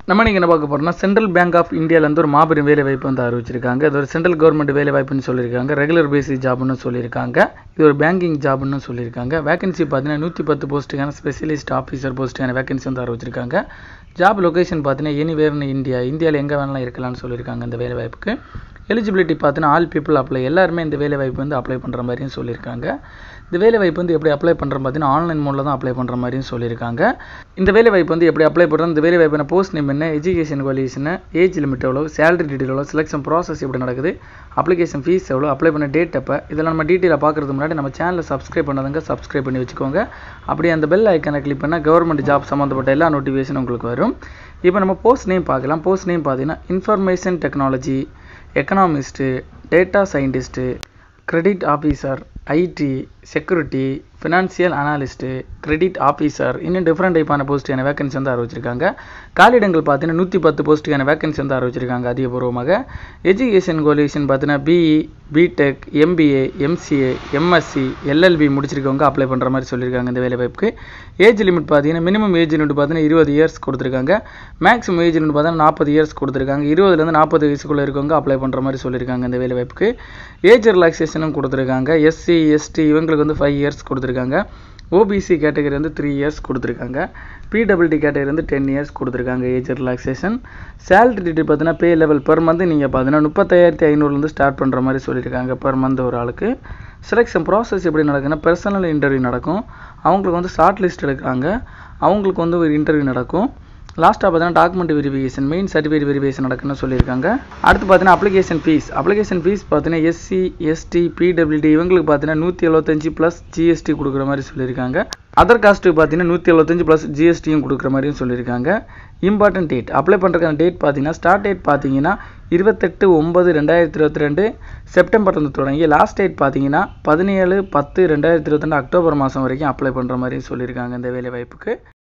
நம்ம நீங்கள் என்ன பார்க்க போகிறோம்னா சென்ட்ரல் பேங்க் ஆஃப் இந்தியாவிலேருந்து ஒரு மாபெரும் வேலை வாய்ப்பு வந்து அறிவிச்சிருக்காங்க இது ஒரு சென்ட்ரல் கவர்மெண்ட் வேலை வாய்ப்புன்னு சொல்லியிருக்காங்க ரெகுலர் பேசிஸ் ஜாப்னு சொல்லியிருக்காங்க இது ஒரு பேங்கிங் ஜாப்னு சொல்லியிருக்காங்க வேகன்சி பார்த்தீங்கன்னா நூற்றி பத்து போஸ்ட்டுக்கான ஸ்பெஷலிஸ்ட் ஆஃபீஸர் போஸ்ட்டுக்கான வேகன்சி வந்து அறிவிச்சிருக்காங்க ஜாப் லொகேஷன் பார்த்தீங்கன்னா எனிவேர்னு இந்தியா இந்தியாவில் எங்கே வேணாலும் இருக்கலாம்னு சொல்லியிருக்காங்க இந்த வேலை வாய்ப்புக்கு எலிஜிபிலிட்டி பார்த்தீங்கன்னா ஆல் பீப்புள் அப்ளை எல்லாருமே இந்த வேலை வாய்ப்பு வந்து அப்ளை பண்ணுற மாதிரியும் சொல்லியிருக்காங்க இந்த வேலை வாய்ப்பு வந்து எப்படி அப்ளை பண்ணுற பார்த்தீங்கன்னா ஆன்லைன் மோடில் தான் அப்ளை பண்ணுற மாதிரியும் சொல்லியிருக்காங்க இந்த வேலை வாய்ப்பு வந்து எப்படி அப்ளை பண்ணுறது இந்த வேலை வாய்ப்பு போஸ்ட் நேம் என்ன எஜுகேஷன் குவாலிஃபிகேஷன் ஏஜ் லிமிட் எவ்வளோ சேலரி டீட்டெயில் எவ்வளோ செலெக்ஷன் ப்ராசஸ் எப்படி நடக்குது அப்ளிகேஷன் ஃபீஸ் எவ்வளோ அப்ளை பண்ண டேட் எப்போ இதெல்லாம் நம்ம டீட்டெயிலாக பார்க்குறதுக்கு முன்னாடி நம்ம சேனலில் சப்ஸ்கிரைப் பண்ணாதங்க சப்ஸ்கிரைப் பண்ணி வச்சுக்கோங்க அப்படியே அந்த பெல் ஐக்கனை கிளிக் பண்ணால் கவர்மெண்ட் ஜாப் சம்மந்தப்பட்ட எல்லா நோட்டிஃபிகேஷன் உங்களுக்கு வரும் இப்போ நம்ம போஸ்ட் நேம் பார்க்கலாம் போஸ்ட் நேம் பார்த்தீங்கன்னா information technology economist data scientist credit officer IT security financial analyst credit officer இன்னும் டிஃப்ரெண்ட் டைப்பான போஸ்ட்டுக்கான வேகன்சி வந்து அறிவிச்சிருக்காங்க காலிடங்கள் பார்த்தீங்கன்னா நூற்றி பத்து போஸ்ட்டுக்கான வேகன்சி வந்து அறிவிச்சிருக்காங்க அதிகபூர்வமாக எஜுகேஷன் குவாலிஃபிகேஷன் பார்த்தீங்கன்னா BE BTech MBA MCA MSc LLB முடிச்சிருக்கவங்க அப்ளை பண்ணுற மாதிரி சொல்லியிருக்காங்க இந்த வேலை வாய்ப்புக்கு ஏஜ் லிமிட் பார்த்தீங்கன்னா மினிமம் ஏஜ் லிமிட் பார்த்தீங்கன்னா இருபது இயர்ஸ் கொடுத்துருக்காங்க மேக்ஸிமம் ஏஜ் லிமிட் பார்த்தீங்கன்னா நாற்பது இயர்ஸ் கொடுத்துருக்காங்க இருபதுலேருந்து நாற்பது வயசுக்குள்ளே இருக்கவங்க அப்ளை பண்ணுற மாதிரி சொல்லியிருக்காங்க இந்த வேலை வாய்ப்புக்கு ஏஜ் ரிலாக்ஸேஷனும் கொடுத்துருக்காங்க எஸ்சி எஸ்டி இவங்களுக்கு வந்து ஃபைவ் இயர்ஸ் கொடுத்துருக்காங்க ஓபிசி கேட்டகரி வந்து த்ரீ இயர்ஸ் கொடுத்துருக்காங்க பிடபிள்டி கேட்டகரி வந்து டென் இயர்ஸ் கொடுத்துருக்காங்க ஏஜ் ரிலாக்ஸேஷன் சேலரி டீட்டெயில் பார்த்தீங்கன்னா பே லெவல் பெர் மந்த் நீங்கள் பார்த்தீங்கன்னா முப்பத்தாயிரத்தி ஐநூறுலேருந்து ஸ்டார்ட் பண்ணுற மாதிரி சொல்லியிருக்காங்க பெர் மந்த் ஒரு ஆளுக்கு செலெக்ஷன் ப்ராசஸ் எப்படி நடக்குன்னா பர்சனல் இன்டர்வியூ நடக்கும் அவங்களுக்கு வந்து ஷார்ட் லிஸ்ட் எடுக்கிறாங்க அவங்களுக்கு வந்து ஒரு இன்டர்வியூ நடக்கும் லாஸ்ட்டாக பார்த்தீங்கன்னா document verification main certificate verification நடக்குன்னு சொல்லியிருக்காங்க அடுத்து பார்த்தீங்கன்னா அப்ளிகேஷன் ஃபீஸ் அப்ளிகேஷன் ஃபீஸ் பார்த்தீங்கன்னா எஸ்சி எஸ்டி பிடபிள்யூடி இவங்களுக்கு பார்த்தீங்கன்னா நூற்றி எழுபத்தஞ்சு ப்ளஸ் ஜிஎஸ்டி கொடுக்குற மாதிரி சொல்லியிருக்காங்க அதர் காஸ்ட்டுக்கு பார்த்தீங்கன்னா நூற்றி எழுபத்தஞ்சு ப்ளஸ் ஜிஎஸ்டியும் கொடுக்குற மாதிரியும் சொல்லியிருக்காங்க இம்பார்ட்டன்ட் டேட் அப்ளை பண்ணுறதுக்கான டேட் பார்த்தீங்கன்னா ஸ்டார்ட் டேட் பார்த்தீங்கன்னா இருபத்தெட்டு ஒம்பது ரெண்டாயிரத்தி இருபத்தி ரெண்டு செப்டம்பர்லேருந்து தொடங்கி லாஸ்ட் டேட் பார்த்தீங்கன்னா பதினேழு பத்து ரெண்டாயிரத்தி இருபத்தி ரெண்டு அக்டோபர் மாதம் வரைக்கும் அப்ளை பண்ணுற மாதிரி சொல்லியிருக்காங்க இந்த வேலை வாய்ப்புக்கு